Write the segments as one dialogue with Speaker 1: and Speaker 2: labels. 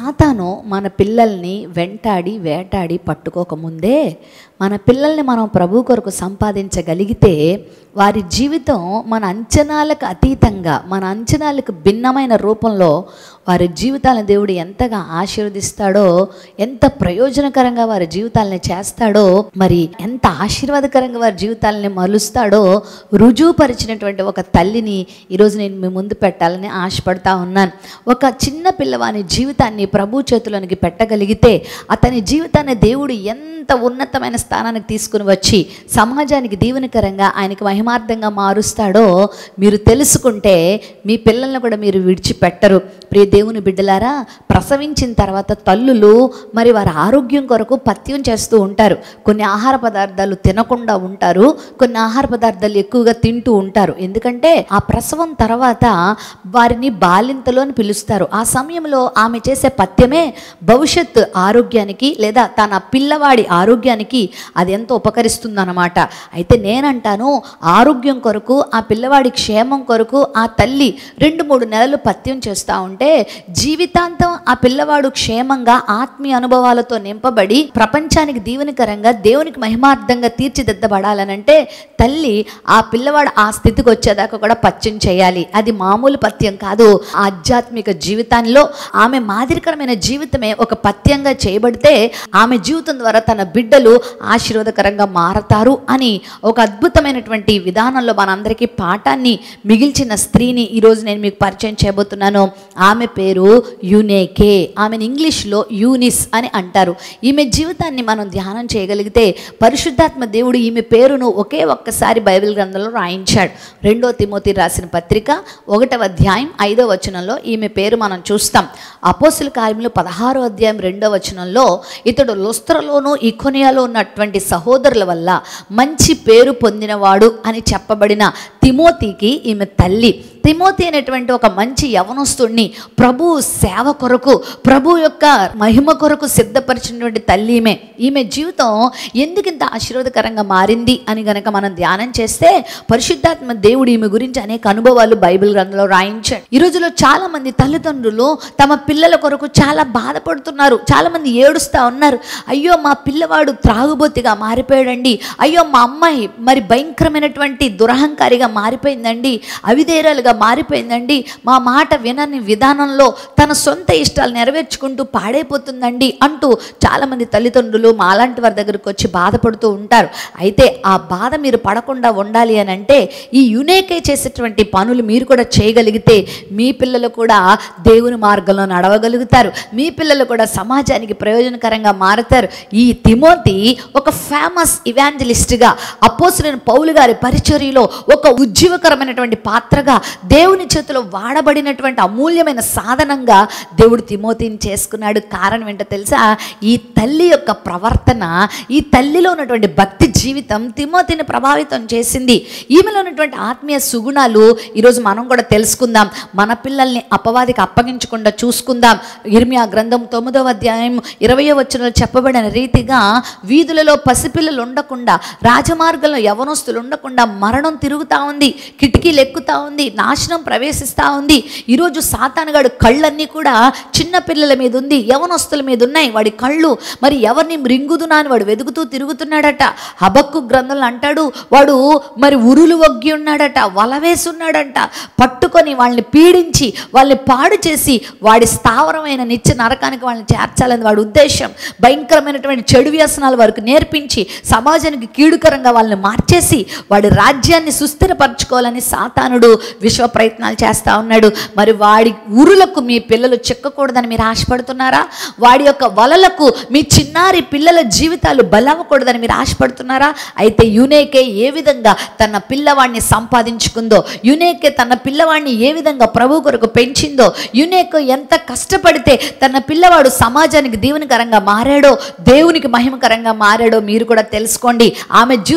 Speaker 1: సాతాను మన పిల్లల్ని వెంటాడి వేటాడి పట్టుకోకముందే మన పిల్లల్ని మనం ప్రభు కొరకు సంపాదించగలిగితే వారి జీవితం మన అంచనాలకు అతీతంగా మన అంచనాలకు భిన్నమైన రూపంలో వారి జీవితాలను దేవుడు ఎంతగా ఆశీర్వదిస్తాడో ఎంత ప్రయోజనకరంగా వారి జీవితాలని చేస్తాడో మరి ఎంత ఆశీర్వాదకరంగా వారి జీవితాలని మలుస్తాడో రుజువుపరిచినటువంటి ఒక తల్లిని ఈరోజు నేను మీ ముందు పెట్టాలని ఆశపడతా ఉన్నాను ఒక చిన్న పిల్లవాని జీవితాన్ని ప్రభు చేతులోనికి పెట్టగలిగితే అతని జీవితాన్ని దేవుడు ఎంత ఉన్నతమైన స్థానానికి తీసుకుని వచ్చి సమాజానికి దీవెనకరంగా ఆయనకి మహిమార్థంగా మారుస్తాడో మీరు తెలుసుకుంటే మీ పిల్లల్ని కూడా మీరు విడిచిపెట్టరు ప్రియ దేవుని బిడ్డలారా ప్రసవించిన తర్వాత తల్లులు మరి వారి ఆరోగ్యం కొరకు పథ్యం చేస్తూ ఉంటారు కొన్ని ఆహార పదార్థాలు తినకుండా ఉంటారు కొన్ని ఆహార పదార్థాలు ఎక్కువగా తింటూ ఉంటారు ఎందుకంటే ఆ ప్రసవం తర్వాత వారిని బాలింతలు అని పిలుస్తారు ఆ సమయంలో ఆమె చేసే పథ్యమే భవిష్యత్ ఆరోగ్యానికి లేదా తన పిల్లవాడి ఆరోగ్యానికి అది ఎంతో ఉపకరిస్తుందన్నమాట అయితే నేనంటాను ఆరోగ్యం కొరకు ఆ పిల్లవాడి క్షేమం కొరకు ఆ తల్లి రెండు మూడు నెలలు పథ్యం చేస్తూ ఉంటే జీవితాంతం ఆ పిల్లవాడు క్షేమంగా ఆత్మీయ అనుభవాలతో నింపబడి ప్రపంచానికి దీవెనకరంగా దేవునికి మహిమార్థంగా తీర్చిదిద్దబడాలనంటే తల్లి ఆ పిల్లవాడు ఆ స్థితికి వచ్చేదాకా కూడా పథ్యం చేయాలి అది మామూలు పథ్యం కాదు ఆధ్యాత్మిక జీవితంలో ఆమె మాదిరికరమైన జీవితమే ఒక పథ్యంగా చేయబడితే ఆమె జీవితం ద్వారా తన బిడ్డలు ఆశీర్వాదకరంగా మారతారు అని ఒక అద్భుతమైనటువంటి విధానంలో మనందరికీ పాఠాన్ని మిగిల్చిన స్త్రీని ఈరోజు నేను మీకు పరిచయం చేయబోతున్నాను ఆమె పేరు యునేకే ఆమెను ఇంగ్లీష్లో యూనిస్ అని అంటారు ఈమె జీవితాన్ని మనం ధ్యానం చేయగలిగితే పరిశుద్ధాత్మ దేవుడు ఈమె పేరును ఒకే ఒక్కసారి బైబిల్ గ్రంథంలో రాయించాడు రెండో తిమోతి రాసిన పత్రిక ఒకటవ అధ్యాయం ఐదో వచనంలో ఈమె పేరు మనం చూస్తాం అపోసుల కార్యములు పదహారో అధ్యాయం రెండో వచనంలో ఇతడు లుస్త్రలోను ఇకొనియాలో ఉన్నటువంటి సహోదరుల వల్ల మంచి పేరు పొందినవాడు అని చెప్పబడిన తిమోతికి ఈమె తల్లి తిమోతి అనేటువంటి ఒక మంచి యవనస్తుడిని ప్రభు సేవ కొరకు ప్రభు యొక్క మహిమ కొరకు సిద్ధపరిచినటువంటి తల్లి ఈమె ఈమె జీవితం ఎందుకు ఇంత ఆశీర్వాదకరంగా మారింది అని గనక మనం ధ్యానం చేస్తే పరిశుద్ధాత్మ దేవుడు ఈమె గురించి అనేక అనుభవాలు బైబిల్ గ్రంథంలో రాయించాడు ఈ రోజులో చాలా మంది తల్లిదండ్రులు తమ పిల్లల కొరకు చాలా బాధపడుతున్నారు చాలా మంది ఏడుస్తూ ఉన్నారు అయ్యో మా పిల్లవాడు త్రాగుబోతిగా మారిపోయాడండి అయ్యో మా అమ్మాయి మరి భయంకరమైనటువంటి దురహంకారిగా మారిపోయిందండి అవిధేరాలుగా మారిపోయిందండి మా మాట వినని విధానంలో తన సొంత ఇష్టాలు నెరవేర్చుకుంటూ పాడైపోతుందండి అంటూ చాలామంది తల్లిదండ్రులు మాలాంటి వారి దగ్గరకు వచ్చి బాధపడుతూ ఉంటారు అయితే ఆ బాధ మీరు పడకుండా ఉండాలి అని అంటే ఈ యునేకే చేసేటువంటి పనులు మీరు కూడా చేయగలిగితే మీ పిల్లలు కూడా దేవుని మార్గంలో నడవగలుగుతారు మీ పిల్లలు కూడా సమాజానికి ప్రయోజనకరంగా మారుతారు ఈ తిమోతి ఒక ఫేమస్ ఇవాంజలిస్ట్గా అపోసులైన పౌలు గారి పరిచర్యలో ఒక ఉజ్జీవకరమైనటువంటి పాత్రగా దేవుని చేతిలో వాడబడినటువంటి అమూల్యమైన సాధనంగా దేవుడు తిమోతిని చేసుకున్నాడు కారణం ఏంటో తెలుసా ఈ తల్లి యొక్క ప్రవర్తన ఈ తల్లిలో ఉన్నటువంటి భక్తి జీవితం తిమోతిని ప్రభావితం చేసింది ఈమెలో ఉన్నటువంటి ఆత్మీయ సుగుణాలు ఈరోజు మనం కూడా తెలుసుకుందాం మన పిల్లల్ని అపవాదికి అప్పగించకుండా చూసుకుందాం ఇర్మియా గ్రంథం తొమ్మిదవ అధ్యాయం ఇరవయో వచనంలో చెప్పబడిన రీతిగా వీధులలో పసిపిల్లలు ఉండకుండా రాజమార్గంలో యవనస్తులు ఉండకుండా మరణం తిరుగుతూ ఉంది కిటికీలు ఎక్కుతా ఉంది నాశనం ప్రవేశిస్తూ ఉంది ఈరోజు సాతానుగాడు కళ్ళన్నీ కూడా చిన్న పిల్లల మీద ఉంది యవనస్తుల మీద ఉన్నాయి వాడి కళ్ళు మరి ఎవరిని మృంగుదునా అని వాడు వెతుకుతూ తిరుగుతున్నాడట హబక్కు గ్రంథంలో అంటాడు వాడు మరి ఉరులు ఒగ్గి ఉన్నాడట వల వేసున్నాడంట పట్టుకొని వాళ్ళని పీడించి వాళ్ళని పాడు చేసి వాడి స్థావరమైన నిత్య నరకానికి వాళ్ళని చేర్చాలని వాడి ఉద్దేశం భయంకరమైనటువంటి చెడు వ్యసనాలు వారికి నేర్పించి సమాజానికి కీడుకరంగా వాళ్ళని మార్చేసి వాడి రాజ్యాన్ని సుస్థిరపరచుకోవాలని సాతానుడు విశ్వ ప్రయత్నాలు చేస్తూ ఉన్నాడు మరి వాడి ఊరులకు మీ పిల్లలు చిక్కకూడదని మీరు ఆశపడుతున్నారా వాడి యొక్క వలలకు మీ చిన్నారి పిల్లల జీవితాలు బలవ్వకూడదని మీరు ఆశపడుతున్నారా అయితే యునేకే ఏ విధంగా తన పిల్లవాడిని సంపాదించుకుందో యునేకే తన పిల్లవాడిని ఏ విధంగా ప్రభు కొరకు పెంచిందో యునేకో ఎంత కష్టపడితే తన పిల్లవాడు సమాజానికి దీవెనకరంగా మారాడో దేవునికి మహిమకరంగా మారాడో మీరు కూడా తెలుసుకోండి ఆమె జీవితం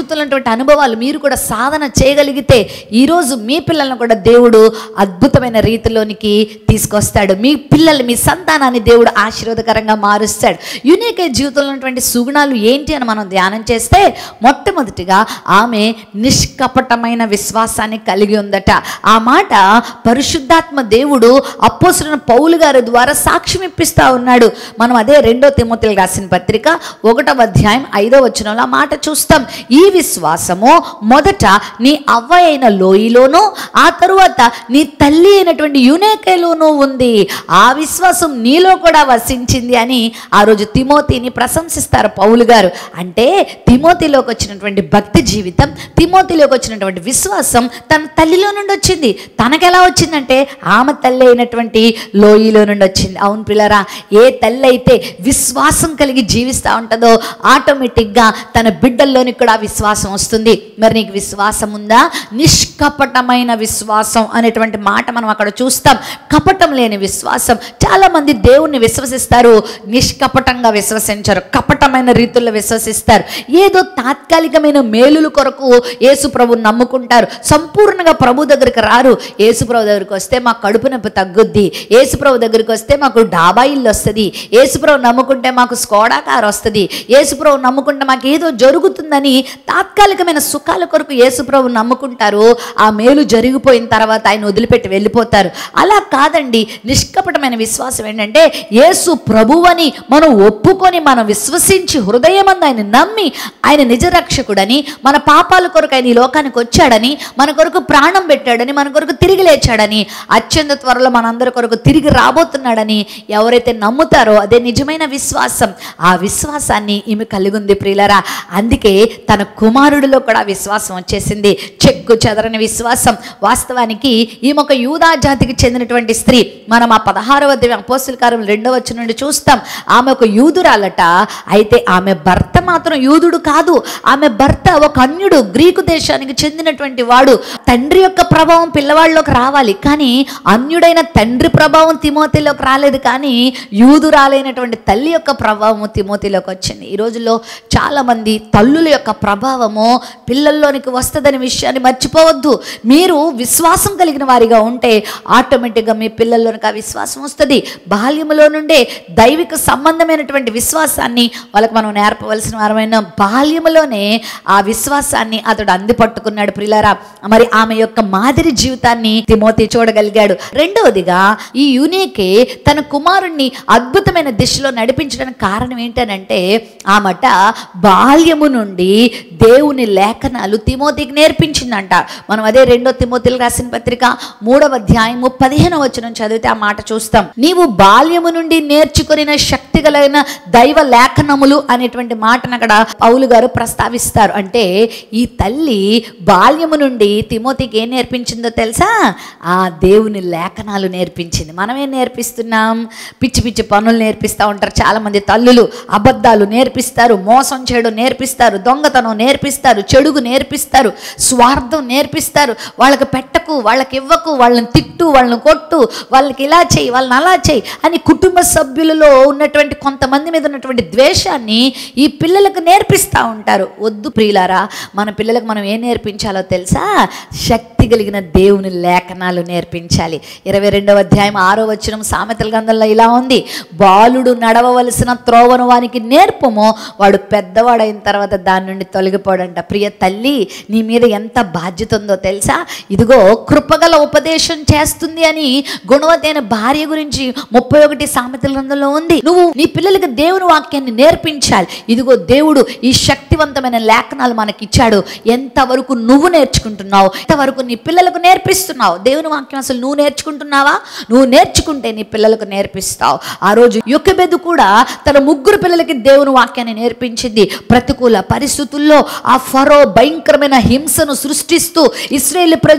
Speaker 1: జీవితంలో ఉన్నటువంటి అనుభవాలు మీరు కూడా సాధన చేయగలిగితే ఈరోజు మీ పిల్లలను కూడా దేవుడు అద్భుతమైన రీతిలోనికి తీసుకొస్తాడు మీ పిల్లలు మీ సంతానాన్ని దేవుడు ఆశీర్వాదకరంగా మారుస్తాడు యునిక్ జీవితంలో ఉన్నటువంటి సుగుణాలు ఏంటి అని మనం ధ్యానం చేస్తే మొట్టమొదటిగా ఆమె నిష్కపటమైన విశ్వాసాన్ని కలిగి ఉందట ఆ మాట పరిశుద్ధాత్మ దేవుడు అప్పోసులైన పౌలు గారి ద్వారా సాక్ష్యం ఇప్పిస్తా ఉన్నాడు మనం అదే రెండో తిమ్మతులు రాసిన పత్రిక ఒకటవ అధ్యాయం ఐదో వచనంలో ఆ మాట చూస్తాం ఈ విశ్వాసము మొదట నీ అవ్వ అయిన లోయలోనూ ఆ తరువాత నీ తల్లి అయినటువంటి యునేకలోనూ ఉంది ఆ విశ్వాసం నీలో కూడా వసించింది అని ఆ రోజు తిమోతిని ప్రశంసిస్తారు పౌలు గారు అంటే తిమోతిలోకి వచ్చినటువంటి భక్తి జీవితం తిమోతిలోకి వచ్చినటువంటి విశ్వాసం తన తల్లిలో నుండి వచ్చింది తనకెలా వచ్చిందంటే ఆమె తల్లి అయినటువంటి లోయలో నుండి వచ్చింది అవును పిల్లరా ఏ తల్లి అయితే విశ్వాసం కలిగి జీవిస్తూ ఉంటుందో ఆటోమేటిక్గా తన బిడ్డల్లోని కూడా ఆ విశ్వాసం వస్తుంది మరి నీకు విశ్వాసం ఉందా నిష్కపటమైన విశ్వాసం అనేటువంటి మాట మనం అక్కడ చూస్తాం కపటం లేని విశ్వాసం చాలా మంది దేవుణ్ణి విశ్వసిస్తారు నిష్కపటంగా విశ్వసించరు కపటమైన రీతుల్లో విశ్వసిస్తారు ఏదో తాత్కాలికమైన మేలుల కొరకు యేసు ప్రభుని నమ్ముకుంటారు సంపూర్ణంగా ప్రభు దగ్గరికి రారు యేసు ప్రభు దగ్గరికి వస్తే మా కడుపు నొప్పి తగ్గుద్ది యేసు ప్రభు దగ్గరికి వస్తే మాకు డాబా ఇల్లు వస్తుంది యేసు ప్రభు నమ్ముకుంటే మాకు స్కోడా కార్ వస్తుంది యేసు ప్రభు నమ్ముకుంటే మాకు ఏదో జరుగుతుందని తాత్కాలికమైన సుఖాల కొరకు యేసు ప్రభు నమ్ముకుంటారు ఆ మేలు జరిగిపోయిన తర్వాత ఆయన వదిలిపెట్టి వెళ్ళిపోతారు అలా కాదండి నిష్కపటమైన విశ్వాసం ఏంటంటే యేసు ప్రభువని మనం ఒప్పుకొని మనం విశ్వసించి హృదయమందు ఆయన నమ్మి ఆయన నిజ రక్షకుడని మన పాపాల కొరకు ఆయన ఈ లోకానికి వచ్చాడని మన కొరకు ప్రాణం పెట్టాడని మన కొరకు తిరిగి లేచాడని అత్యంత త్వరలో మనందరి కొరకు తిరిగి రాబోతున్నాడని ఎవరైతే నమ్ముతారో అదే నిజమైన విశ్వాసం ఆ విశ్వాసాన్ని ఈమె కలిగి ఉంది ప్రియులరా అందుకే తన కుమారుడిలో కూడా విశ్వాసం వచ్చేసింది చెక్కు చెదరని విశ్వాసం వాస్తవానికి ఈమె ఒక యూదా జాతికి చెందినటువంటి స్త్రీ మనం ఆ పదహారవ అధ్యాయం అపోస్తుల కార్యం రెండవ వచ్చి నుండి చూస్తాం ఆమె ఒక యూదురాలట అయితే ఆమె భర్త మాత్రం యూదుడు కాదు ఆమె భర్త ఒక అన్యుడు గ్రీకు దేశానికి చెందినటువంటి వాడు తండ్రి యొక్క ప్రభావం పిల్లవాళ్ళలోకి రావాలి కానీ అన్యుడైన తండ్రి ప్రభావం తిమోతిలోకి రాలేదు కానీ యూదురాలైనటువంటి తల్లి యొక్క ప్రభావము తిమోతిలోకి వచ్చింది ఈ రోజుల్లో చాలామంది తల్లుల యొక్క ప్రభావము పిల్లల్లోనికి వస్తుందనే విషయాన్ని మర్చిపోవద్దు మీరు విశ్వాసం కలిగిన వారిగా ఉంటే ఆటోమేటిక్గా మీ పిల్లల్లోనికి ఆ విశ్వాసం వస్తుంది బాల్యములో నుండే దైవిక సంబంధమైనటువంటి విశ్వాసాన్ని వాళ్ళకి మనం నేర్పవలసిన వారమైన బాల్యములోనే ఆ విశ్వాసాన్ని అతడు అందిపట్టుకున్నాడు ప్రిలారా మరి ఆమె యొక్క మాదిరి జీవితాన్ని తిమోతి చూడగలిగాడు రెండవదిగా ఈ యూనికే తన కుమారుణ్ణి అద్భుతమైన దిశలో నడిపించడానికి కారణం ఏంటనంటే ఆమట బాల్యము నుండి దేవుని లేఖనాలు తిమోతికి నేర్పించిందంట మనం అదే రెండో తిమోతిలు రాసిన పత్రిక మూడవ అధ్యాయము పదిహేనవ వచనం చదివితే ఆ మాట చూస్తాం నీవు బాల్యము నుండి నేర్చుకొనిన శక్తి కలిగిన దైవ లేఖనములు అనేటువంటి మాటను అక్కడ పౌలు గారు ప్రస్తావిస్తారు అంటే ఈ తల్లి బాల్యము నుండి తిమోతికి ఏం నేర్పించిందో తెలుసా ఆ దేవుని లేఖనాలు నేర్పించింది మనం ఏం నేర్పిస్తున్నాం పిచ్చి పిచ్చి పనులు నేర్పిస్తూ ఉంటారు చాలామంది తల్లులు అబద్ధాలు నేర్పిస్తారు మోసం చేయడం నేర్పిస్తారు దొంగతనం నేర్పిస్తారు చెడుగు నేర్పిస్తారు స్వార్థం నేర్పిస్తారు వాళ్ళకి పెట్టకు వాళ్ళకి ఇవ్వకు వాళ్ళని తిట్టు వాళ్ళని కొట్టు వాళ్ళకి ఇలా చేయి వాళ్ళని అలా చేయి అని కుటుంబ సభ్యులలో ఉన్నటువంటి కొంతమంది మీద ఉన్నటువంటి ద్వేషాన్ని ఈ పిల్లలకు నేర్పిస్తూ ఉంటారు వద్దు ప్రియులారా మన పిల్లలకు మనం ఏం నేర్పించాలో తెలుసా శక్తి కలిగిన దేవుని లేఖనాలు నేర్పించాలి ఇరవై రెండవ అధ్యాయం ఆరో వచనం సామెతల గ్రంథంలో ఇలా ఉంది బాలుడు నడవవలసిన త్రోవను వానికి నేర్పమో వాడు పెద్దవాడైన తర్వాత దాని నుండి తొలగిపోడంట ప్రియ తల్లి నీ మీద ఎంత బాధ్యత ఉందో తెలుసా ఇదిగో కృపగల ఉపదేశం చేస్తుంది అని గుణవతైన భార్య గురించి ముప్పై ఒకటి సామెతల గ్రంథంలో ఉంది నువ్వు నీ పిల్లలకి దేవుని వాక్యాన్ని నేర్పించాలి ఇదిగో దేవుడు ఈ శక్తివంతమైన లేఖనాలు మనకి ఇచ్చాడు ఎంతవరకు నువ్వు నేర్చుకుంటున్నావు ఎంతవరకు నీ పిల్లలకు నేర్పిస్తున్నావు దేవుని వాక్యం అసలు నువ్వు నేర్చుకుంటున్నావా నువ్వు నేర్చుకుంటే నీ పిల్లలకు నేర్పిస్తావు ఆ రోజు యొక్కబెదు కూడా తన ముగ్గురు పిల్లలకి దేవుని వాక్యాన్ని నేర్పించింది ప్రతికూల పరిస్థితుల్లో ఆ ఫరో భయంకరమైన హింసను సృష్టిస్తూ ఇస్రాయేల్ ప్రజల్ని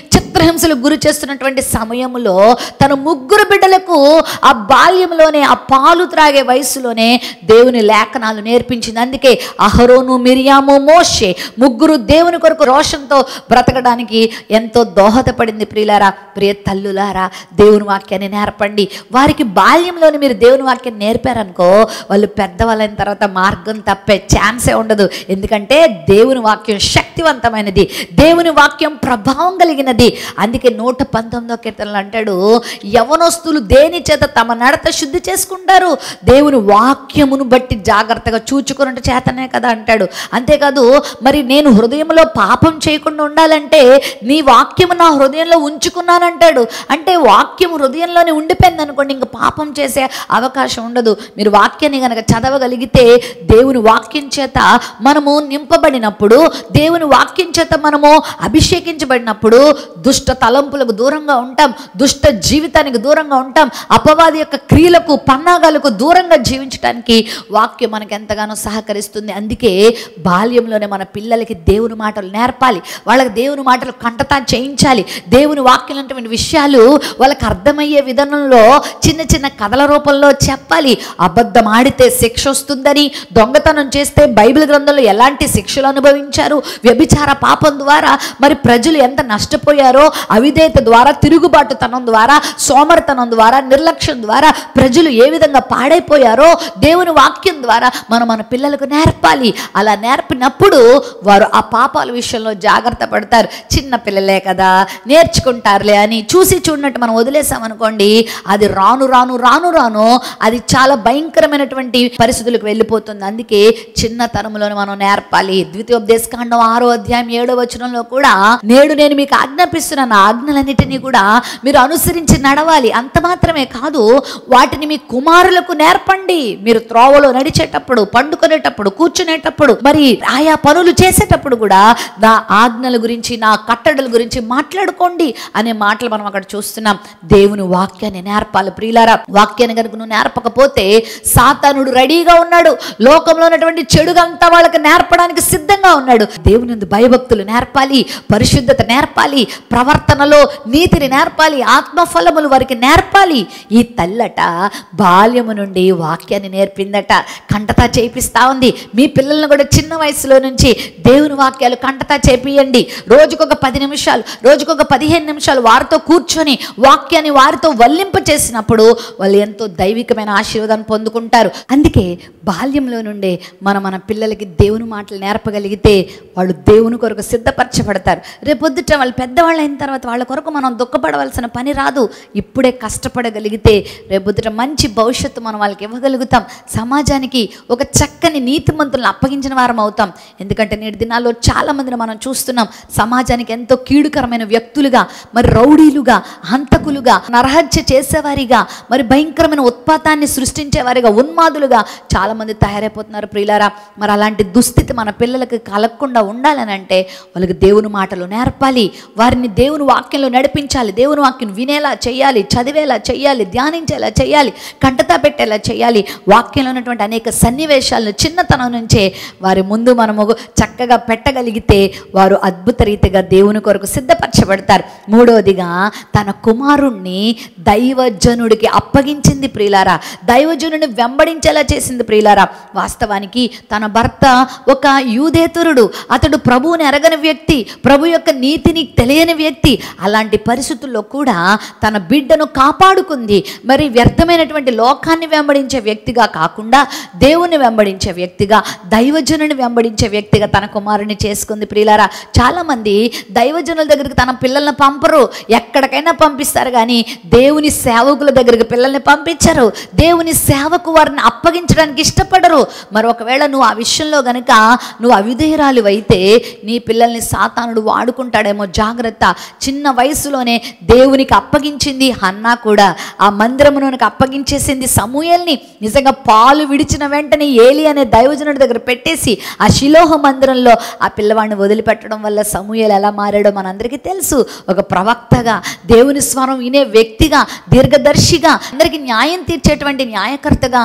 Speaker 1: చిత్రహింసలకు గురి చేస్తున్నటువంటి సమయంలో తన ముగ్గురు బిడ్డలకు ఆ బాల్యంలోనే ఆ పాలు త్రాగే వయసులోనే దేవుని లేఖనాలు నేర్పించింది అందుకే అహరోను మిరియాము మోషే ముగ్గురు దేవుని కొరకు రోషంతో బ్రతకడానికి ఎంతో దోహదపడింది ప్రియులారా ప్రియ తల్లులారా దేవుని వాక్యాన్ని నేర్పండి వారికి బాల్యంలోనే మీరు దేవుని వాక్యాన్ని నేర్పారనుకో వాళ్ళు పెద్దవాళ్ళైన తర్వాత మార్గం తప్పే ఛాన్సే ఉండదు ఎందుకంటే దేవుని వాక్యం శక్తివంతమైనది దేవుని వాక్యం ప్రభావం కలిగినది అందుకే నూట పంతొమ్మిదో కీర్తనలు అంటాడు యవనస్తులు దేని చేత తమ నడత శుద్ధి చేసుకుంటారు దేవుని వాక్యమును బట్టి జాగ్రత్తగా చూచుకున్నట్టు చేతనే కదా అంటాడు అంతేకాదు మరి నేను హృదయంలో పాపం చేయకుండా ఉండాలంటే నీ వాక్యము నా హృదయంలో ఉంచుకున్నానంటాడు అంటే వాక్యం హృదయంలోనే ఉండిపోయింది అనుకోండి ఇంకా పాపం చేసే అవకాశం ఉండదు మీరు వాక్యాన్ని కనుక చదవగలిగితే దేవుని వాక్యం చేత మనము నింపబడినప్పుడు దేవుని వాక్యం చేత మనము అభిషేకించబడినప్పుడు దుష్ట తలంపులకు దూరంగా ఉంటాం దుష్ట జీవితానికి దూరంగా ఉంటాం అపవాది యొక్క క్రియలకు పన్నాగాలకు దూరంగా జీవించడానికి వాక్యం మనకు ఎంతగానో సహకరిస్తుంది అందుకే బాల్యంలోనే మన పిల్లలకి దేవుని మాటలు నేర్పాలి వాళ్ళకి దేవుని మాటలు కంటతా చేయించాలి దేవుని వాక్యం అనేటువంటి విషయాలు వాళ్ళకి అర్థమయ్యే విధానంలో చిన్న చిన్న కథల రూపంలో చెప్పాలి అబద్ధం ఆడితే శిక్ష వస్తుందని దొంగతనం చేస్తే బైబిల్ గ్రంథంలో ఎలాంటి శిక్షలు అనుభవించారు వ్యభిచార పాపం ద్వారా మరి ప్రజలు ఎంత నష్టపోయారో అవిధేయత ద్వారా తిరుగుబాటుతనం ద్వారా సోమరతనం ద్వారా నిర్లక్ష్యం ద్వారా ప్రజలు ఏ విధంగా పాడైపోయారో దేవుని వాక్యం ద్వారా మనం మన పిల్లలకు నేర్పాలి అలా నేర్పినప్పుడు వారు ఆ పాపాల విషయంలో జాగ్రత్త పడతారు చిన్న పిల్లలే కదా నేర్చుకుంటారులే అని చూసి చూడనట్టు మనం వదిలేసామనుకోండి అది రాను రాను రాను రాను అది చాలా భయంకరమైనటువంటి పరిస్థితులకు వెళ్ళిపోతుంది అందుకే చిన్నతనంలోనే మనం నేర్పాలి ద్వితీయోపదేశకాండం ఆరో అధ్యాయం ఏడో వచనంలో కూడా నేడు నేను మీకు ఆజ్ఞాపిస్తున్నాను ఆ ఆజ్ఞలన్నిటినీ కూడా మీరు అనుసరించి నడవాలి అంత మాత్రమే కాదు వాటిని మీ కుమారులకు నేర్పండి మీరు త్రోవలో నడిచేటప్పుడు పండుకునేటప్పుడు కూర్చునేటప్పుడు మరి ఆయా పనులు చేసేటప్పుడు కూడా నా ఆజ్ఞల గురించి నా కట్టడల గురించి మాట్లాడుకోండి అనే మాటలు మనం అక్కడ చూస్తున్నాం దేవుని వాక్యాన్ని నేర్పాలి ప్రియులారా వాక్యాన్ని కనుక నువ్వు నేర్పకపోతే సాతానుడు రెడీగా ఉన్నాడు లోకంలో ఉన్నటువంటి చెడుగంతా వాళ్ళకి నేర్పడానికి సిద్ధంగా ఉన్నాడు దేవుని యందు భయభక్తులు నేర్పాలి పరిశుద్ధత నేర్పాలి ప్రవర్తనలో నీతిని నేర్పాలి ఆత్మఫలములు వారికి నేర్పాలి ఈ తల్లట బాల్యము నుండి వాక్యాన్ని నేర్పిందట కంటతా చేపిస్తా ఉంది మీ పిల్లల్ని కూడా చిన్న వయసులో నుంచి దేవుని వాక్యాలు కంటతా చేపియండి రోజుకొక పది నిమిషాలు రోజుకొక పదిహేను నిమిషాలు వారితో కూర్చొని వాక్యాన్ని వారితో వల్లింప చేసినప్పుడు వాళ్ళు ఎంతో దైవికమైన ఆశీర్వాదాన్ని పొందుకుంటారు అందుకే బాల్యంలో నుండే మనం మన పిల్లలకి దేవుని మాటలు నేర్పగలిగితే వాళ్ళు దేవుని కొరకు సిద్ధపరచబడతారు రేపొద్దుట వాళ్ళు పెద్దవాళ్ళు అయిన తర్వాత వాళ్ళ కొరకు మనం దుఃఖపడవలసిన పని రాదు ఇప్పుడే కష్టపడగలిగితే రేపొద్దుట మంచి భవిష్యత్తు మనం వాళ్ళకి ఇవ్వగలుగుతాం సమాజానికి ఒక చక్కని నీతిమంతులను అప్పగించిన వారం అవుతాం ఎందుకంటే నేటి దినాల్లో చాలా మందిని మనం చూస్తున్నాం సమాజానికి ఎంతో కీడుకరమైన వ్యక్తులుగా మరి రౌడీలుగా హంతకులుగా నరహత్య చేసేవారిగా మరి భయంకరమైన ఉత్పాతాన్ని సృష్టించేవారిగా ఉన్మాదులుగా చాలా మంది తయారైపోతున్నారు ప్రియులారా మరి అలాంటి దుస్థితి మన పిల్లలకు కలగకుండా ఉండాలని అంటే వాళ్ళకి దేవుని మాటలు నేర్పాలి వారిని దేవుని వాక్యంలో నడిపించాలి దేవుని వాక్యం వినేలా చేయాలి చదివేలా చేయాలి ధ్యానించేలా చేయాలి కంటతా పెట్టేలా చేయాలి వాక్యంలో ఉన్నటువంటి అనేక సన్నివేశాలను చిన్నతనం నుంచే వారి ముందు మనము చక్కగా పెట్టగలిగితే వారు అద్భుత రీతిగా దేవుని కొరకు సిద్ధపరచబడతారు మూడవదిగా తన కుమారుణ్ణి దైవజనుడికి అప్పగించింది ప్రియులారా దైవజనుడిని వెంబడించేలా చేసింది ప్రియులారా వాస్తవానికి తన భర్త ఒక యూదేతరుడు అతడు ప్రభువుని ఎరగని వ్యక్తి ప్రభు యొక్క నీతిని తెలియని వ్యక్తి అలాంటి పరిస్థితుల్లో కూడా తన బిడ్డను కాపాడుకుంది మరి వ్యర్థమైనటువంటి లోకాన్ని వెంబడించే వ్యక్తిగా కాకుండా దేవుని వెంబడించే వ్యక్తిగా దైవజనుని వెంబడించే వ్యక్తిగా తన కుమారుని చేసుకుంది ప్రియులారా చాలామంది దైవజనుల దగ్గరికి తన పిల్లల్ని పంపరు ఎక్కడికైనా పంపిస్తారు కానీ దేవుని సేవకుల దగ్గరికి పిల్లల్ని పంపించరు దేవుని సేవకు వారిని అప్పగించడానికి ఇష్టపడరు మరి ఒకవేళ నువ్వు ఆ విషయంలో గనుక నువ్వు అవిధేయరాలు అయితే నీ పిల్లల్ని సాతానుడు వాడుకుంటాడేమో జాగ్రత్త చిన్న వయసులోనే దేవునికి అప్పగించింది హన్నా కూడా ఆ మందిరమునకు అప్పగించేసింది సమూయల్ని నిజంగా పాలు విడిచిన వెంటనే ఏలి అనే దైవజనుడి దగ్గర పెట్టేసి ఆ శిలోహ మందిరంలో ఆ పిల్లవాడిని వదిలిపెట్టడం వల్ల సమూయలు ఎలా మారాడో మనందరికీ తెలుసు ఒక ప్రవక్తగా దేవుని స్వరం వినే వ్యక్తిగా దీర్ఘదర్శిగా అందరికీ న్యాయం తీర్చేటువంటి న్యాయకర్తగా దేవుని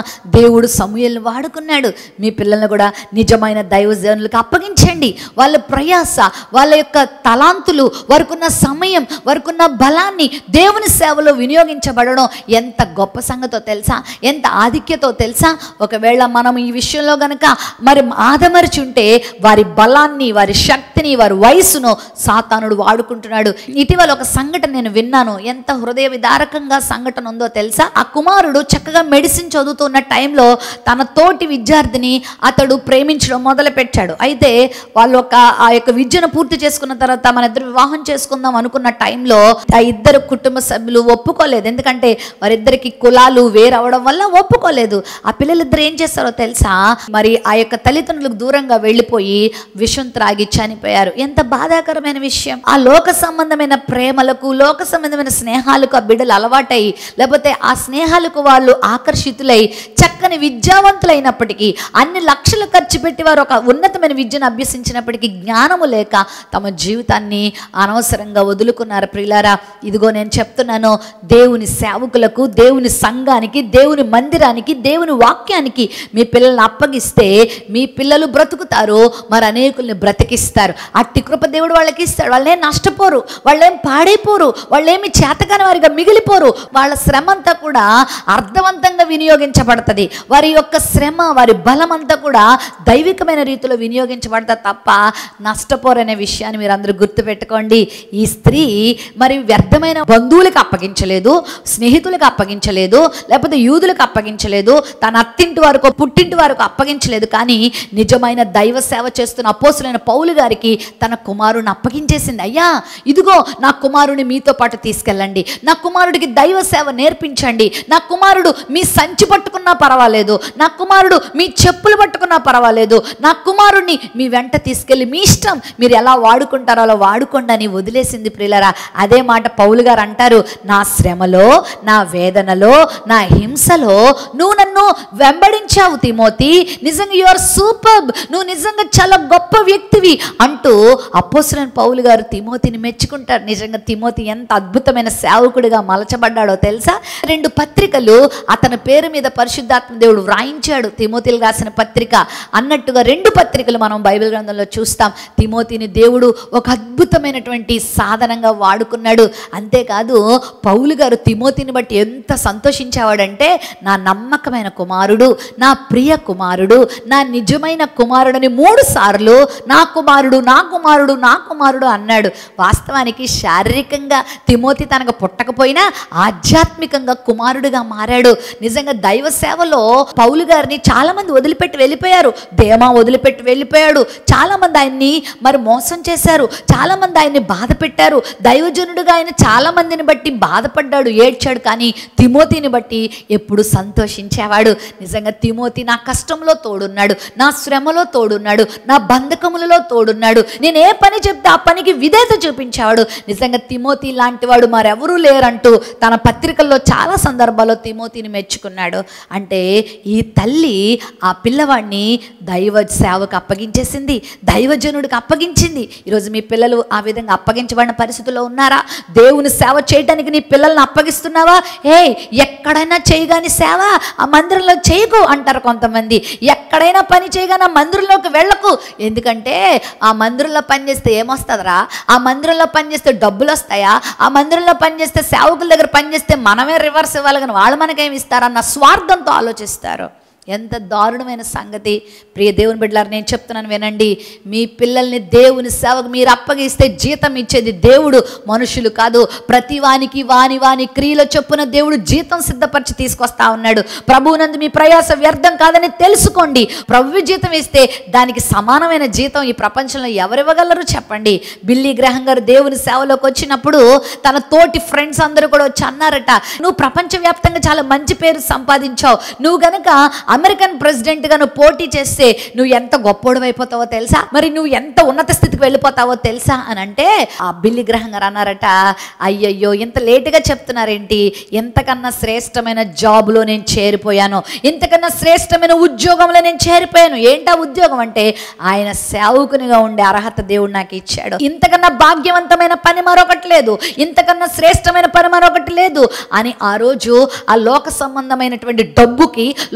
Speaker 1: దేవుడు సమూహల్ని వాడుకున్నాడు మీ పిల్లల్ని కూడా నిజమైన దైవజనులకు అప్పగించండి వాళ్ళ ప్రయాస వాళ్ళ యొక్క తలాంతులు వారికున్న సమయం వారికున్న బలాన్ని దేవుని సేవలో వినియోగించబడడం ఎంత గొప్ప సంగతో తెలుసా ఎంత ఆధిక్యతో తెలుసా ఒకవేళ మనం ఈ విషయంలో గనక మరి ఆదమరిచి ఉంటే వారి బలాన్ని వారి శక్తిని వారి వయసును సాతానుడు వాడుకుంటున్నాడు ఇటీవల ఒక సంఘటన నేను విన్నాను ఎంత హృదయ విదారకంగా సంఘటన ఉందో తెలుసా ఆ కుమారుడు చక్కగా మెడిసిన్ చదువుతున్న టైంలో తన తోటి విద్యార్థిని అతడు ప్రేమించడం మొదలు పెట్టాడు అయితే వాళ్ళు ఒక ఆ యొక్క విద్యను పూర్తి చేసుకున్న తర్వాత మన ఇద్దరు వివాహం చేసుకుందాం అనుకున్న టైంలో ఆ ఇద్దరు కుటుంబ సభ్యులు ఒప్పుకోలేదు ఎందుకంటే వారిద్దరికి కులాలు వేరవడం వల్ల ఒప్పుకోలేదు ఆ పిల్లలిద్దరు ఏం చేస్తారో తెలుసా మరి ఆ యొక్క తల్లిదండ్రులకు దూరంగా వెళ్ళిపోయి విషం త్రాగి చనిపోయారు ఎంత బాధాకరమైన విషయం ఆ లోక సంబంధమైన ప్రేమలకు లోక సంబంధమైన స్నేహాలకు ఆ బిడ్డలు అలవాటై లేకపోతే ఆ స్నేహాలకు వాళ్ళు ఆకర్షితులై చక్కని విద్యావంతులైనప్పటికీ అన్ని లక్షలు ఖర్చు పెట్టి వారు ఒక ఉన్నతమైన విద్యను అభ్యసించినప్పటికీ జ్ఞానము లేక తమ జీవితాన్ని అనవసరంగా వదులుకున్నారు ప్రియులారా ఇదిగో నేను చెప్తున్నాను దేవుని సేవకులకు దేవుని సంఘానికి దేవుని మందిరానికి దేవుని వాక్యానికి మీ పిల్లల్ని అప్పగిస్తే మీ పిల్లలు బ్రతుకుతారు మరి అనేకుల్ని బ్రతికిస్తారు అట్టి కృప దేవుడు వాళ్ళకి ఇస్తాడు వాళ్ళేం నష్టపోరు వాళ్ళేం పాడైపోరు వాళ్ళేమి చేతకాని వారిగా మిగిలిపోరు వాళ్ళ శ్రమ అంతా కూడా అర్థవంతంగా వినియోగించబడుతుంది వారి యొక్క శ్రమ వారి బలం అంతా కూడా దైవికమైన రీతిలో వినియోగించబడతా తప్ప నష్టపోరనే విషయాన్ని మీరు అందరూ గుర్తుపెట్టుకోండి ఈ స్త్రీ మరి వ్యర్థమైన బంధువులకు అప్పగించలేదు స్నేహితులకు అప్పగించలేదు లేకపోతే యూదులకు అప్పగించలేదు తన అత్తింటి వారికి పుట్టింటి వారికి అప్పగించలేదు కానీ నిజమైన దైవ సేవ చేస్తున్న అపోసులైన పౌలు గారికి తన కుమారుని అప్పగించేసింది అయ్యా ఇదిగో నా కుమారుని మీతో పాటు తీసుకెళ్ళండి నా కుమారుడికి దైవ సేవ నేర్పించండి నా కుమారుడు మీ సంచి పట్టుకున్నా పర్వాలేదు నా కుమారుడు మీ చెప్పులు పట్టుకున్నా పర్వాలేదు నా కుమారుడిని మీ వెంట తీసుకెళ్ళి మీ ఇష్టం మీరు ఎలా వాడుకుంటారో అలా వాడుకోండి అని వదిలేసింది ప్రియులరా అదే మాట పౌలు గారు అంటారు నా శ్రమలో నా వేదనలో నా హింసలో నువ్వు నన్ను వెంబడించావు తిమోతి నిజంగా యు ఆర్ సూపర్ నువ్వు నిజంగా చాలా గొప్ప వ్యక్తివి అంటూ అపోసరన్ పౌలు గారు తిమోతిని మెచ్చుకుంటారు నిజంగా తిమోతి ఎంత అద్భుతమైన సేవకుడిగా మలచబడ్డాడో తెలుసా రెండు పత్రికలు అతని పేరు మీద పరిశుద్ధాత్మ దేవుడు వ్రాయించాడు తిమోతిలు రాసిన పత్రిక అన్నట్టుగా రెండు పత్రికలు మనం బైబిల్ గ్రంథంలో చూస్తాం తిమోతిని దేవుడు ఒక అద్భుతమైనటువంటి సాధనంగా వాడుకున్నాడు అంతేకాదు పౌలు గారు తిమోతిని బట్టి ఎంత సంతోషించేవాడంటే నా నమ్మకమైన కుమారుడు నా ప్రియ కుమారుడు నా నిజమైన కుమారుడని మూడు సార్లు నా కుమారుడు నా కుమారుడు నా కుమారుడు అన్నాడు వాస్తవానికి శారీరకంగా తిమోతి తనకు పుట్టకపోయినా ఆధ్యాత్మికంగా కుమారుడుగా మారాడు నిజంగా దైవ సేవలో పౌలు గారిని చాలా మంది వదిలిపెట్టి వెళ్ళిపోయారు దేమా వదిలిపెట్టి వెళ్ళిపోయాడు చాలా మంది ఆయన్ని మరి మోసం చేశారు చాలా మంది ఆయన్ని బాధ పెట్టారు దైవజనుడుగా ఆయన చాలా మందిని బట్టి బాధపడ్డాడు ఏడ్చాడు కానీ తిమోతిని బట్టి ఎప్పుడు సంతోషించేవాడు నిజంగా తిమోతి నా కష్టంలో తోడున్నాడు నా శ్రమలో తోడున్నాడు నా బంధకములలో తోడున్నాడు నేను ఏ పని చెప్తే ఆ పనికి విధేత చూపించేవాడు నిజంగా తిమోతి లాంటి వాడు మరెవరూ లేరంటూ తన పత్రికల్లో చాలా సందర్భాల్లో తిమోతిని మెచ్చుకున్నాడు అంటే ఈ తల్లి ఆ పిల్లవాడిని దైవ సేవకు అప్పగించేసింది దైవజనుడికి అప్పగించింది ఈరోజు మీ పిల్లలు ఆ విధంగా అప్పగించబడిన పరిస్థితుల్లో ఉన్నారా దేవుని సేవ చేయడానికి నీ పిల్లల్ని అప్పగిస్తున్నావా ఏ ఎక్కడైనా చేయగాని సేవ ఆ మందిరంలో చేయకు అంటారు కొంతమంది ఎక్కడైనా పని చేయగానే ఆ మందిరంలోకి వెళ్ళకు ఎందుకంటే ఆ మందిరంలో పని చేస్తే ఏమొస్తుందిరా ఆ మందిరంలో పని చేస్తే డబ్బులు వస్తాయా ఆ మందిరంలో పని చేస్తే సేవకుల దగ్గర పని చేస్తే మనమే రివర్స్ ఇవ్వాలి కానీ వాళ్ళు మనకేమి ఇస్తారన్న స్వార్థంతో ఆలోచిస్తారు ఎంత దారుణమైన సంగతి ప్రియ దేవుని బిడ్డలారు నేను చెప్తున్నాను వినండి మీ పిల్లల్ని దేవుని సేవకు మీరు అప్పగిస్తే జీతం ఇచ్చేది దేవుడు మనుషులు కాదు ప్రతి వానికి వాని వాని క్రియల చొప్పున దేవుడు జీతం సిద్ధపరిచి తీసుకొస్తా ఉన్నాడు ప్రభువునందు మీ ప్రయాస వ్యర్థం కాదని తెలుసుకోండి ప్రభు జీతం ఇస్తే దానికి సమానమైన జీతం ఈ ప్రపంచంలో ఎవరివ్వగలరు చెప్పండి బిల్లీ గ్రహం గారు దేవుని సేవలోకి వచ్చినప్పుడు తన తోటి ఫ్రెండ్స్ అందరూ కూడా వచ్చి అన్నారట నువ్వు ప్రపంచవ్యాప్తంగా చాలా మంచి పేరు సంపాదించావు నువ్వు గనక అమెరికన్ ప్రెసిడెంట్గా నువ్వు పోటీ చేస్తే నువ్వు ఎంత గొప్పోడు అయిపోతావో తెలుసా మరి నువ్వు ఎంత ఉన్నత స్థితికి వెళ్ళిపోతావో తెలుసా అని అంటే ఆ బిల్లి గ్రహం గారు అన్నారట అయ్యయ్యో ఇంత లేటుగా చెప్తున్నారేంటి ఎంతకన్నా శ్రేష్టమైన జాబ్లో నేను చేరిపోయాను ఇంతకన్నా శ్రేష్టమైన ఉద్యోగంలో నేను చేరిపోయాను ఏంటా ఉద్యోగం అంటే ఆయన సేవకునిగా ఉండే అర్హత దేవుడు నాకు ఇచ్చాడు ఇంతకన్నా భాగ్యవంతమైన పని మరొకటి లేదు ఇంతకన్నా శ్రేష్టమైన పని మరొకటి లేదు అని ఆ రోజు ఆ లోక సంబంధమైనటువంటి డబ్బుకి లోక సంబంధ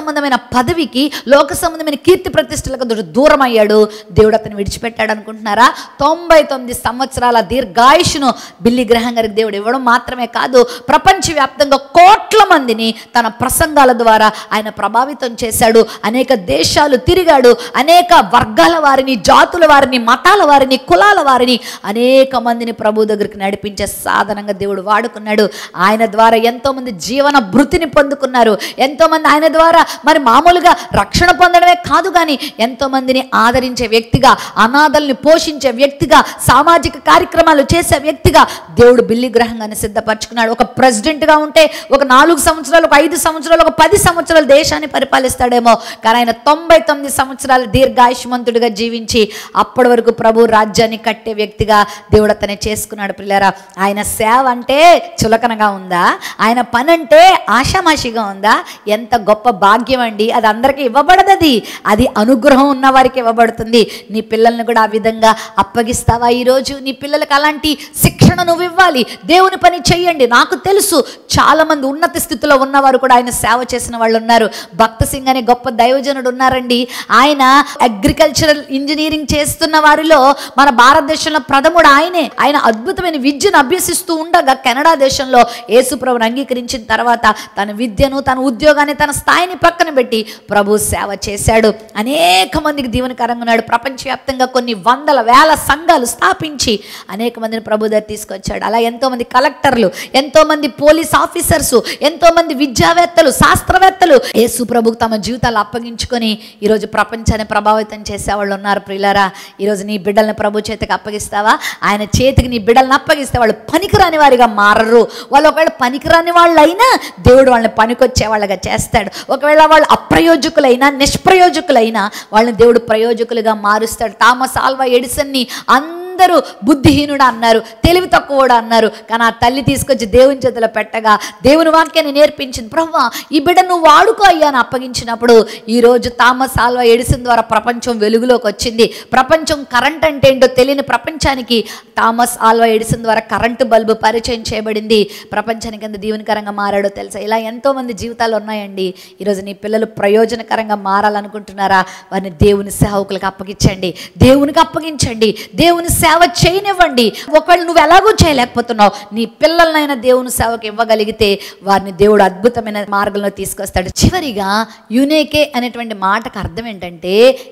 Speaker 1: సంబంధమైన పదవికి లోక సంబంధమైన కీర్తి ప్రతిష్టలకు దూ- దూరం అయ్యాడు దేవుడు అతను విడిచిపెట్టాడు అనుకుంటున్నారా తొంభై తొమ్మిది సంవత్సరాల దీర్ఘాయుషును బిల్లి గ్రహం గారికి దేవుడు ఇవ్వడం మాత్రమే కాదు ప్రపంచవ్యాప్తంగా కోట్ల మందిని తన ప్రసంగాల ద్వారా ఆయన ప్రభావితం చేశాడు అనేక దేశాలు తిరిగాడు అనేక వర్గాల వారిని జాతుల వారిని మతాల వారిని కులాల వారిని అనేక మందిని ప్రభు దగ్గరికి నడిపించే సాధనంగా దేవుడు వాడుకున్నాడు ఆయన ద్వారా ఎంతో మంది జీవన భృతిని పొందుకున్నారు ఎంతో మంది ఆయన ద్వారా మరి మామూలుగా రక్షణ పొందడమే కాదు కానీ ఎంతో మందిని ఆదరించే వ్యక్తిగా అనాథల్ని పోషించే వ్యక్తిగా సామాజిక కార్యక్రమాలు చేసే వ్యక్తిగా దేవుడు బిల్లి గ్రహంగానే సిద్ధపరచుకున్నాడు ఒక ప్రెసిడెంట్గా ఉంటే ఒక నాలుగు సంవత్సరాలు ఒక ఐదు సంవత్సరాలు ఒక పది సంవత్సరాలు దేశాన్ని పరిపాలిస్తాడేమో కానీ ఆయన తొంభై తొమ్మిది సంవత్సరాలు దీర్ఘాయుష్మంతుడిగా జీవించి అప్పటి వరకు ప్రభు రాజ్యాన్ని కట్టే వ్యక్తిగా దేవుడు అతనే చేసుకున్నాడు పిల్లరా ఆయన సేవ అంటే చులకనగా ఉందా ఆయన పని అంటే ఆషామాషిగా ఉందా ఎంత గొప్ప భాగ్యం అండి అది అందరికీ ఇవ్వబడదది అది అనుగ్రహం ఉన్న వారికి ఇవ్వబడుతుంది నీ పిల్లల్ని కూడా ఆ విధంగా అప్పగిస్తావా ఈరోజు నీ పిల్లలకు అలాంటి శిక్షణ నువ్వు ఇవ్వాలి దేవుని పని చెయ్యండి నాకు తెలుసు చాలా మంది ఉన్నత స్థితిలో ఉన్నవారు కూడా ఆయన సేవ చేసిన వాళ్ళు ఉన్నారు భక్త సింగ్ అనే గొప్ప దైవజనుడు ఉన్నారండి ఆయన అగ్రికల్చరల్ ఇంజనీరింగ్ చేస్తున్న వారిలో మన భారతదేశంలో ప్రథముడు ఆయనే ఆయన అద్భుతమైన విద్యను అభ్యసిస్తూ ఉండగా కెనడా దేశంలో యేసుప్రభుని అంగీకరించిన తర్వాత తన విద్యను తన ఉద్యోగాన్ని తన స్థాయిని పక్కన పెట్టి ప్రభు సేవ చేశాడు అనేక మందికి దీవెనకరంగా ఉన్నాడు ప్రపంచవ్యాప్తంగా కొన్ని వందల వేల సంఘాలు స్థాపించి అనేక మందిని ప్రభు దగ్గర తీసుకొచ్చాడు అలా ఎంతో మంది కలెక్టర్లు ఎంతో మంది పోలీస్ ఆఫీసర్స్ ఎంతో మంది విద్యావేత్తలు శాస్త్రవేత్తలు యేసు ప్రభుకు తమ జీవితాలు అప్పగించుకొని ఈరోజు ప్రపంచాన్ని ప్రభావితం చేసేవాళ్ళు ఉన్నారు ప్రియులారా ఈరోజు నీ బిడ్డల్ని ప్రభు చేతికి అప్పగిస్తావా ఆయన చేతికి నీ బిడ్డల్ని అప్పగిస్తే వాళ్ళు పనికిరాని వారిగా మారరు వాళ్ళు ఒకవేళ పనికిరాని వాళ్ళు అయినా దేవుడు వాళ్ళని పనికొచ్చే వాళ్ళగా చేస్తాడు ఒకవేళ వాళ్ళు అప్రయోజకులైనా నిష్ప్రయోజకులైనా వాళ్ళని దేవుడు ప్రయోజకులుగా మారుస్తాడు థామస్ ఆల్వా ఎడిసన్ని అందరూ బుద్ధిహీనుడు అన్నారు తెలివి తక్కువడు అన్నారు కానీ ఆ తల్లి తీసుకొచ్చి దేవుని చేతిలో పెట్టగా దేవుని వాక్యాన్ని నేర్పించింది ప్రభు ఈ బిడ్డ నువ్వు వాడుకో అయ్యా అని అప్పగించినప్పుడు ఈరోజు థామస్ ఆల్వా ఎడిసన్ ద్వారా ప్రపంచం వెలుగులోకి వచ్చింది ప్రపంచం కరెంట్ అంటే ఏంటో తెలియని ప్రపంచానికి థామస్ ఆల్వా ఎడిసన్ ద్వారా కరెంటు బల్బు పరిచయం చేయబడింది ప్రపంచానికి ఎంత దీవెనకరంగా మారాడో తెలుసా ఇలా ఎంతో మంది జీవితాలు ఉన్నాయండి ఈరోజు నీ పిల్లలు ప్రయోజనకరంగా మారాలనుకుంటున్నారా వారిని దేవుని సేవకులకు అప్పగించండి దేవునికి అప్పగించండి దేవుని సేవ చేయనివ్వండి ఒకవేళ నువ్వు ఎలాగో చేయలేకపోతున్నావు నీ పిల్లలనైనా దేవుని సేవకు ఇవ్వగలిగితే వారిని దేవుడు అద్భుతమైన మార్గంలో తీసుకొస్తాడు చివరిగా యునేకే అనేటువంటి మాటకు అర్థం ఏంటంటే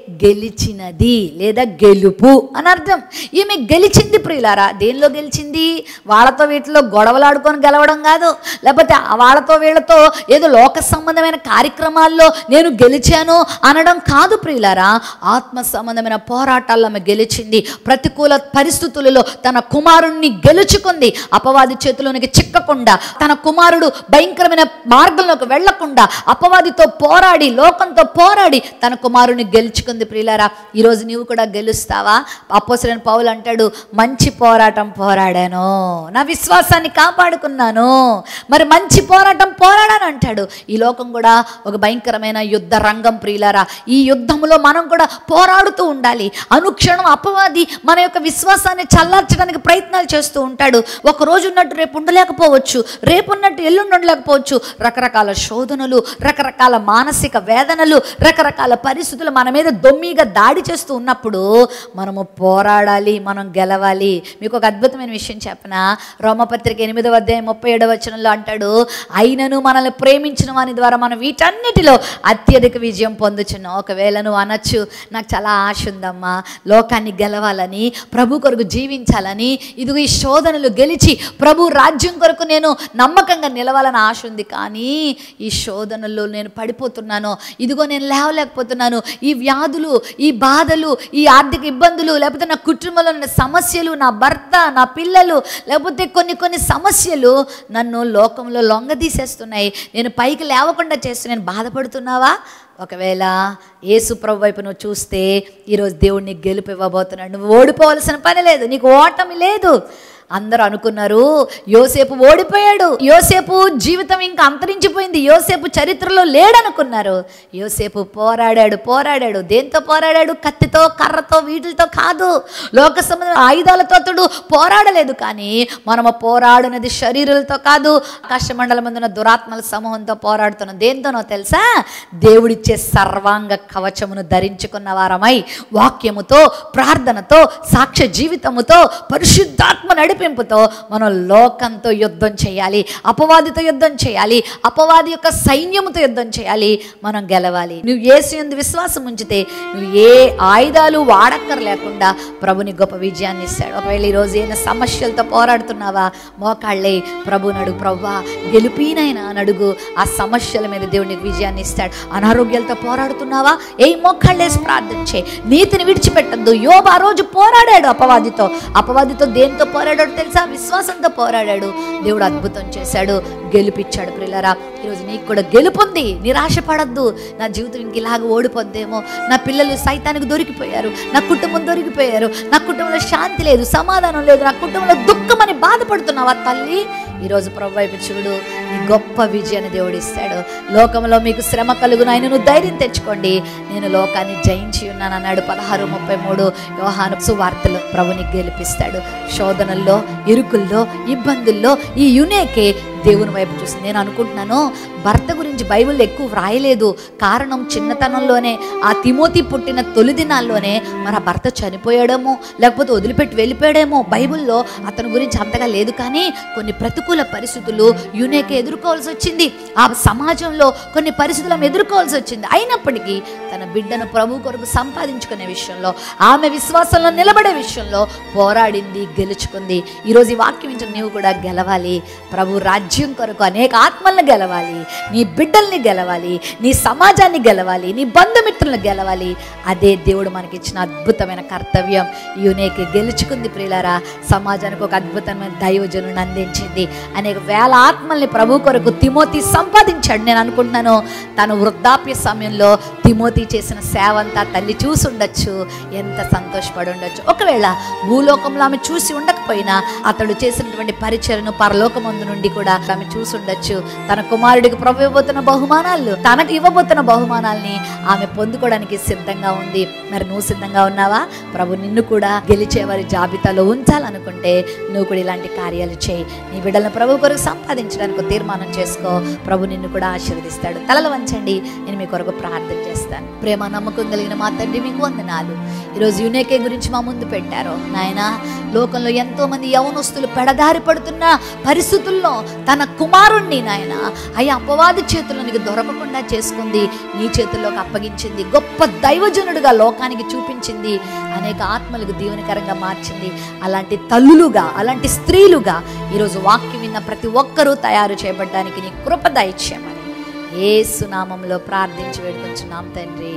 Speaker 1: గెలిచినది లేదా గెలుపు అని అర్థం ఈమె గెలిచింది ప్రియులారా దేనిలో గెలిచింది వాళ్ళతో వీటిలో గొడవలాడుకొని గెలవడం కాదు లేకపోతే ఆ వాళ్ళతో వీళ్ళతో ఏదో లోక సంబంధమైన కార్యక్రమాల్లో నేను గెలిచాను అనడం కాదు ప్రియులారా ఆత్మ సంబంధమైన పోరాటాల్లో ఆమె గెలిచింది ప్రతికూల పరిస్థితులలో తన కుమారుణ్ణి గెలుచుకుంది అపవాది చేతిలోనికి చిక్కకుండా తన కుమారుడు భయంకరమైన మార్గంలోకి వెళ్లకుండా అపవాదితో పోరాడి లోకంతో పోరాడి తన కుమారుని గెలుచుకుంది ప్రియులారా ఈరోజు నీవు కూడా గెలుస్తావా అపోసరైన పౌలు అంటాడు మంచి పోరాటం పోరాడాను నా విశ్వాసాన్ని కాపాడుకున్నాను మరి మంచి పోరాటం పోరాడాను అంటాడు ఈ లోకం కూడా ఒక భయంకరమైన యుద్ధ రంగం ప్రియులారా ఈ యుద్ధంలో మనం కూడా పోరాడుతూ ఉండాలి అనుక్షణం అపవాది మన యొక్క విశ్వాసాన్ని చల్లార్చడానికి ప్రయత్నాలు చేస్తూ ఉంటాడు ఒక రోజు ఉన్నట్టు రేపు ఉండలేకపోవచ్చు రేపు ఉన్నట్టు ఎల్లుండి ఉండలేకపోవచ్చు రకరకాల శోధనలు రకరకాల మానసిక వేదనలు రకరకాల పరిస్థితులు మన మీద దొమ్మిగా దాడి చేస్తూ ఉన్నప్పుడు మనము పోరాడాలి మనం గెలవాలి మీకు ఒక అద్భుతమైన విషయం చెప్పనా రోమపత్రిక ఎనిమిదవ అధ్యాయం ముప్పై ఏడవ వచనంలో అంటాడు అయినను మనల్ని ప్రేమించిన వాని ద్వారా మనం వీటన్నిటిలో అత్యధిక విజయం పొందుచున్నాం ఒకవేళ నువ్వు అనొచ్చు నాకు చాలా ఆశ ఉందమ్మా లోకాన్ని గెలవాలని ప్రభు కొరకు జీవించాలని ఇదిగో ఈ శోధనలు గెలిచి ప్రభు రాజ్యం కొరకు నేను నమ్మకంగా నిలవాలని ఆశ ఉంది కానీ ఈ శోధనల్లో నేను పడిపోతున్నాను ఇదిగో నేను లేవలేకపోతున్నాను ఈ వ్యాధులు ఈ బాధలు ఈ ఆర్థిక ఇబ్బందులు లేకపోతే నా కుటుంబంలో ఉన్న సమస్యలు నా భర్త నా పిల్లలు లేకపోతే కొన్ని కొన్ని సమస్యలు నన్ను లోకంలో లొంగదీసేస్తున్నాయి నేను పైకి లేవకుండా చేస్తూ నేను బాధపడుతున్నావా ఒకవేళ యేసు ప్రభు వైపు నువ్వు చూస్తే ఈరోజు దేవుడు నీకు గెలుపు ఇవ్వబోతున్నాడు నువ్వు ఓడిపోవలసిన పని లేదు నీకు ఓటమి లేదు అందరూ అనుకున్నారు యోసేపు ఓడిపోయాడు యోసేపు జీవితం ఇంకా అంతరించిపోయింది యోసేపు చరిత్రలో లేడనుకున్నారు యోసేపు పోరాడాడు పోరాడాడు దేంతో పోరాడాడు కత్తితో కర్రతో వీటితో కాదు లోక సంబంధ ఆయుధాలతో అతడు పోరాడలేదు కానీ మనము పోరాడినది శరీరాలతో కాదు ఆకాశమండలం ముందున్న దురాత్మల సమూహంతో పోరాడుతున్నాం దేంతోనో తెలుసా దేవుడిచ్చే సర్వాంగ కవచమును ధరించుకున్న వారమై వాక్యముతో ప్రార్థనతో సాక్ష్య జీవితముతో పరిశుద్ధాత్మ నడిపింపుతో మనం లోకంతో యుద్ధం చేయాలి అపవాదితో యుద్ధం చేయాలి అపవాది యొక్క సైన్యముతో యుద్ధం చేయాలి మనం గెలవాలి నువ్వు ఏసు యందు విశ్వాసం ఉంచితే నువ్వు ఏ ఆయుధాలు వాడక్కర్ లేకుండా ప్రభుని గొప్ప విజయాన్ని ఇస్తాడు ఒకవేళ ఈరోజు ఏదైనా సమస్యలతో పోరాడుతున్నావా మోకాళ్ళే ప్రభు నడుగు ప్రవ్వా గెలిపినైనా నడుగు ఆ సమస్యల మీద దేవుడు నీకు విజయాన్ని ఇస్తాడు అనారోగ్యాలతో పోరాడుతున్నావా ఏ మోకాళ్ళేసి ప్రార్థించే నీతిని విడిచిపెట్టద్దు యోబు ఆ రోజు పోరాడాడు అపవాదితో అపవాదితో దేంతో పోరాడాడు తెలుసా విశ్వాసంతో పోరాడాడు దేవుడు అద్భుతం చేశాడు గెలిపించాడు ప్రిల్లరా ఈరోజు నీకు కూడా గెలుపుంది నిరాశ పడద్దు నా జీవితం ఇంక ఇలాగ ఓడిపోద్దేమో నా పిల్లలు సైతానికి దొరికిపోయారు నా కుటుంబం దొరికిపోయారు నా కుటుంబంలో శాంతి లేదు సమాధానం లేదు నా కుటుంబంలో దుఃఖం అని బాధపడుతున్నావా తల్లి ఈరోజు ప్రభు వైపు చూడు ఈ గొప్ప విజయాన్ని దేవుడు ఇస్తాడు లోకంలో మీకు శ్రమ కలుగును ఆయనను ధైర్యం తెచ్చుకోండి నేను లోకాన్ని జయించి ఉన్నాను అన్నాడు పదహారు ముప్పై మూడు వ్యవహాను సువార్తలు ప్రభుని గెలిపిస్తాడు శోధనల్లో ఇరుకుల్లో ఇబ్బందుల్లో ఈ యునేకే దేవుని వైపు చూసి నేను అనుకుంటున్నాను భర్త గురించి బైబిల్ ఎక్కువ వ్రాయలేదు కారణం చిన్నతనంలోనే ఆ తిమోతి పుట్టిన తొలి దినాల్లోనే మన భర్త చనిపోయాడేమో లేకపోతే వదిలిపెట్టి వెళ్ళిపోయాడేమో బైబిల్లో అతని గురించి అంతగా లేదు కానీ కొన్ని ప్రతికూల పరిస్థితులు యునేక ఎదుర్కోవాల్సి వచ్చింది ఆ సమాజంలో కొన్ని పరిస్థితులను ఎదుర్కోవాల్సి వచ్చింది అయినప్పటికీ తన బిడ్డను ప్రభు కొరకు సంపాదించుకునే విషయంలో ఆమె విశ్వాసంలో నిలబడే విషయంలో పోరాడింది గెలుచుకుంది ఈరోజు ఈ వాక్యం వింటే నీవు కూడా గెలవాలి ప్రభు రాజ్యం కొరకు అనేక ఆత్మలను గెలవాలి నీ బిడ్డల్ని గెలవాలి నీ సమాజాన్ని గెలవాలి నీ బంధుమిత్రులను గెలవాలి అదే దేవుడు మనకి ఇచ్చిన అద్భుతమైన కర్తవ్యం యూనేకి గెలుచుకుంది ప్రియులారా సమాజానికి ఒక అద్భుతమైన దైవజనుని అందించింది అనేక వేల ఆత్మల్ని ప్రభు కొరకు తిమోతి సంపాదించాడు నేను అనుకుంటున్నాను తను వృద్ధాప్య సమయంలో తిమోతి చేసిన సేవ అంతా తల్లి చూసి ఉండొచ్చు ఎంత సంతోషపడి ఉండొచ్చు ఒకవేళ భూలోకంలో ఆమె చూసి ఉండకపోయినా అతడు చేసినటువంటి పరిచయను పరలోకమందు నుండి కూడా ఆమె చూసి ఉండొచ్చు తన కుమారుడికి ప్రభు ఇవ్వబోతున్న బహుమానాలు తనకు ఇవ్వబోతున్న బహుమానాల్ని ఆమె పొందుకోవడానికి సిద్ధంగా ఉంది మరి నువ్వు సిద్ధంగా ఉన్నావా ప్రభు నిన్ను కూడా గెలిచే వారి జాబితాలో ఉంచాలనుకుంటే నువ్వు కూడా ఇలాంటి కార్యాలు చేయి నీ బిడ్డలను ప్రభు కొరకు సంపాదించడానికి ఒక తీర్మానం చేసుకో ప్రభు నిన్ను కూడా ఆశీర్వదిస్తాడు తలలు వంచండి నేను మీ కొరకు ప్రార్థన చేస్తాను ప్రేమ నమ్మకం కలిగిన మా తండ్రి మీకు వందనాలు ఈరోజు యునేకే గురించి మా ముందు పెట్టారు నాయన లోకంలో ఎంతో మంది యవనస్తులు పెడదారి పడుతున్న పరిస్థితుల్లో తన కుమారుణ్ణి నాయన అయ్యా అపవాది చేతులకు దొరకకుండా చేసుకుంది నీ చేతుల్లోకి అప్పగించింది గొప్ప దైవజనుడిగా లోకానికి చూపించింది అనేక ఆత్మలకు దీవెనకరంగా మార్చింది అలాంటి తల్లులుగా అలాంటి స్త్రీలుగా ఈరోజు వాక్యం విన్న ప్రతి ఒక్కరూ తయారు చేయబడ్డానికి నీ కృప దయచేయమని ఏసునామంలో ప్రార్థించి వేడుకొంచున్నాం తండ్రి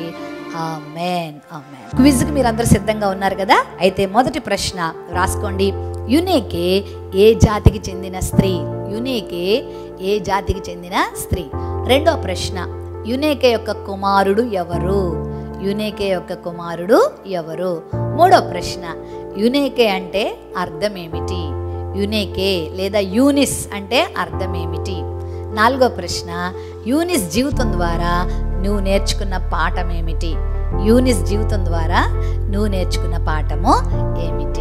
Speaker 1: ఆమెన్ ఆమెన్ క్విజ్కి మీరు అందరూ సిద్ధంగా ఉన్నారు కదా అయితే మొదటి ప్రశ్న రాసుకోండి యునేకే ఏ జాతికి చెందిన స్త్రీ యునేకే ఏ జాతికి చెందిన స్త్రీ రెండో ప్రశ్న యునేకే యొక్క కుమారుడు ఎవరు యునేకే యొక్క కుమారుడు ఎవరు మూడో ప్రశ్న యునేకే అంటే అర్థం ఏమిటి యునేకే లేదా యూనిస్ అంటే అర్థం ఏమిటి నాలుగో ప్రశ్న యూనిస్ జీవితం ద్వారా నువ్వు నేర్చుకున్న పాఠం ఏమిటి యూనిస్ జీవితం ద్వారా నువ్వు నేర్చుకున్న పాఠము ఏమిటి